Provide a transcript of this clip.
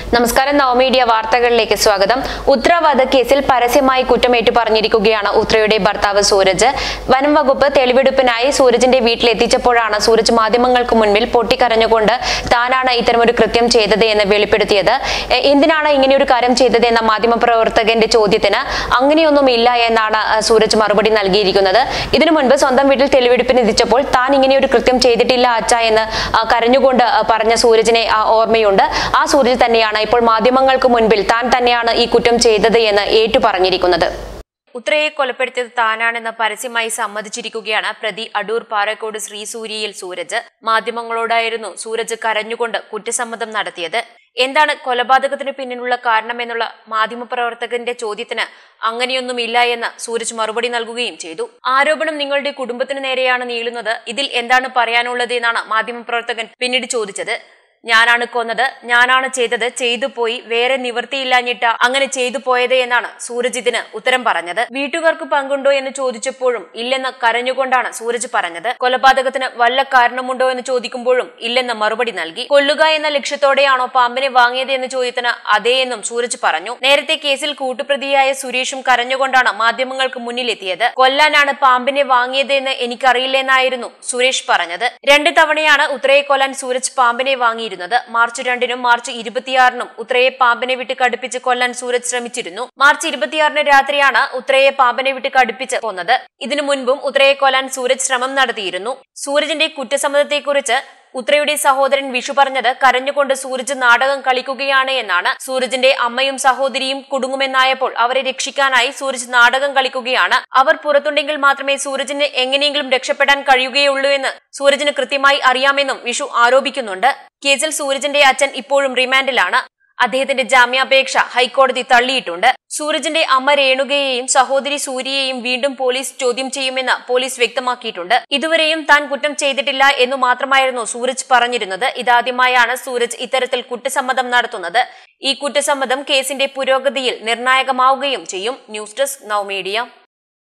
നമസ്കാരം നവമീഡിയ വാർത്തകളിലേക്ക് സ്വാഗതം ഉത്ര വധക്കേസിൽ പരസ്യമായി കുറ്റമേറ്റു പറഞ്ഞിരിക്കുകയാണ് ഉത്രയുടെ ഭർത്താവ് സൂരജ് വനം വകുപ്പ് തെളിവെടുപ്പിനായി സൂരജിന്റെ വീട്ടിലെത്തിച്ചപ്പോഴാണ് സൂരജ് മാധ്യമങ്ങൾക്ക് മുൻപിൽ പൊട്ടിക്കരഞ്ഞുകൊണ്ട് താനാണ് ഇത്തരമൊരു കൃത്യം ചെയ്തത് എന്ന് വെളിപ്പെടുത്തിയത് എ, എന്തിനാണ് ഇങ്ങനെയൊരു കാര്യം ചെയ്തത് എന്ന മാധ്യമപ്രവർത്തകന്റെ ചോദ്യത്തിന് അങ്ങനെയൊന്നും ഇല്ല എന്നാണ് ആ, സൂരജ് മറുപടി നൽകിയിരിക്കുന്നത് ഇതിനു മുൻപ് സ്വന്തം വീട്ടിൽ തെളിവെടുപ്പിന് എത്തിച്ചപ്പോൾ താൻ ഇങ്ങനെയൊരു കൃത്യം ചെയ്തിട്ടില്ല അച്ഛ എന്ന് ആ, കരഞ്ഞുകൊണ്ട് ആ, പറഞ്ഞ സൂരജിനെ ആ, ഓർമ്മയുണ്ട് ആ സൂരജ് തന്നെയാണ് ഇപ്പോൾ മാധ്യമങ്ങൾക്ക് മുൻപിൽ താൻ തന്നെയാണ് ഈ കുറ്റം ചെയ്തത് എന്ന് ഏറ്റു പറഞ്ഞിരിക്കുന്നത് ഉത്രയെ കൊലപ്പെടുത്തിയത് താനാണെന്ന് പരസ്യമായി സമ്മതിച്ചിരിക്കുകയാണ് പ്രതി അടൂർ പാറക്കോട് ശ്രീസൂര്യയിൽ സൂരജ് മാധ്യമങ്ങളോടായിരുന്നു സൂരജ് കരഞ്ഞുകൊണ്ട് കുറ്റസമ്മതം നടത്തിയത് എന്താണ് കൊലപാതകത്തിന് പിന്നിലുള്ള കാരണമെന്നുള്ള മാധ്യമപ്രവർത്തകന്റെ ചോദ്യത്തിന് അങ്ങനെയൊന്നുമില്ല എന്ന് സൂരജ് മറുപടി നൽകുകയും ചെയ്തു ആരോപണം നിങ്ങളുടെ കുടുംബത്തിന് നേരെയാണ് നീളുന്നത് ഇതിൽ എന്താണ് പറയാനുള്ളത് എന്നാണ് മാധ്യമപ്രവർത്തകൻ പിന്നീട് ചോദിച്ചത് ഞാനാണ് കൊന്നത് ഞാനാണ് ചെയ്തത് ചെയ്തു പോയി വേറെ നിവൃത്തിയില്ലാഞ്ഞിട്ട അങ്ങനെ ചെയ്തു പോയത് എന്നാണ് സൂരജ് ഇതിന് ഉത്തരം പറഞ്ഞത് വീട്ടുകാർക്ക് പങ്കുണ്ടോ എന്ന് ചോദിച്ചപ്പോഴും ഇല്ലെന്ന് കരഞ്ഞുകൊണ്ടാണ് സൂരജ് പറഞ്ഞത് കൊലപാതകത്തിന് വല്ല കാരണമുണ്ടോ എന്ന് ചോദിക്കുമ്പോഴും ഇല്ലെന്ന് മറുപടി നൽകി കൊല്ലുക എന്ന ലക്ഷ്യത്തോടെയാണോ പാമ്പിനെ വാങ്ങിയത് എന്ന് ചോദ്യത്തിന് അതേ എന്നും സൂരജ് പറഞ്ഞു നേരത്തെ കേസിൽ കൂട്ടുപ്രതിയായ സുരേഷും കരഞ്ഞുകൊണ്ടാണ് മാധ്യമങ്ങൾക്ക് മുന്നിലെത്തിയത് കൊല്ലാനാണ് പാമ്പിനെ വാങ്ങിയത് എന്ന് എനിക്കറിയില്ലെന്നായിരുന്നു സുരേഷ് പറഞ്ഞത് രണ്ട് തവണയാണ് ഉത്രയെ കൊല്ലാൻ സൂരജ് പാമ്പിനെ വാങ്ങിയിരുന്നത് മാർച്ച് രണ്ടിനും മാർച്ച് ഇരുപത്തിയാറിനും ഉത്രയെ പാമ്പിനെ വിട്ട് കടുപ്പിച്ച് കൊല്ലാൻ സൂരജ് ശ്രമിച്ചിരുന്നു മാർച്ച് ഇരുപത്തിയാറിന് രാത്രിയാണ് ഉത്രയെ പാമ്പിനെ വിട്ട് കടുപ്പിച്ച് കൊന്നത് ഇതിനു മുൻപും ഉത്രയെ കൊല്ലാൻ സൂരജ് ശ്രമം നടത്തിയിരുന്നു സൂരജിന്റെ കുറ്റസമ്മതത്തെക്കുറിച്ച് ഉത്രയുടെ സഹോദരൻ വിഷു പറഞ്ഞത് കരഞ്ഞുകൊണ്ട് സൂരജ് നാടകം കളിക്കുകയാണ് എന്നാണ് സൂരജിന്റെ അമ്മയും സഹോദരിയും കുടുങ്ങുമെന്നായപ്പോൾ അവരെ രക്ഷിക്കാനായി സൂരജ് നാടകം കളിക്കുകയാണ് അവർ പുറത്തുണ്ടെങ്കിൽ മാത്രമേ സൂരജിന് എങ്ങനെയെങ്കിലും രക്ഷപ്പെടാൻ കഴിയുകയുള്ളൂ എന്ന് സൂരജിന് കൃത്യമായി അറിയാമെന്നും വിഷു ആരോപിക്കുന്നുണ്ട് കേസിൽ സൂരജിന്റെ അച്ഛൻ ഇപ്പോഴും റിമാൻഡിലാണ് അദ്ദേഹത്തിന്റെ ജാമ്യാപേക്ഷ ഹൈക്കോടതി തള്ളിയിട്ടുണ്ട് സൂരജിന്റെ അമ്മ രേണുകയെയും സഹോദരി സൂര്യയെയും വീണ്ടും പോലീസ് ചോദ്യം ചെയ്യുമെന്ന് പോലീസ് വ്യക്തമാക്കിയിട്ടുണ്ട് ഇതുവരെയും താൻ കുറ്റം ചെയ്തിട്ടില്ല എന്നു മാത്രമായിരുന്നു സൂരജ് പറഞ്ഞിരുന്നത് ഇതാദ്യമായാണ് സൂരജ് ഇത്തരത്തിൽ കുറ്റസമ്മതം നടത്തുന്നത് ഈ കുറ്റസമ്മതം കേസിന്റെ പുരോഗതിയിൽ നിർണായകമാവുകയും ചെയ്യും ന്യൂസ് ഡെസ്ക് നവമീഡിയ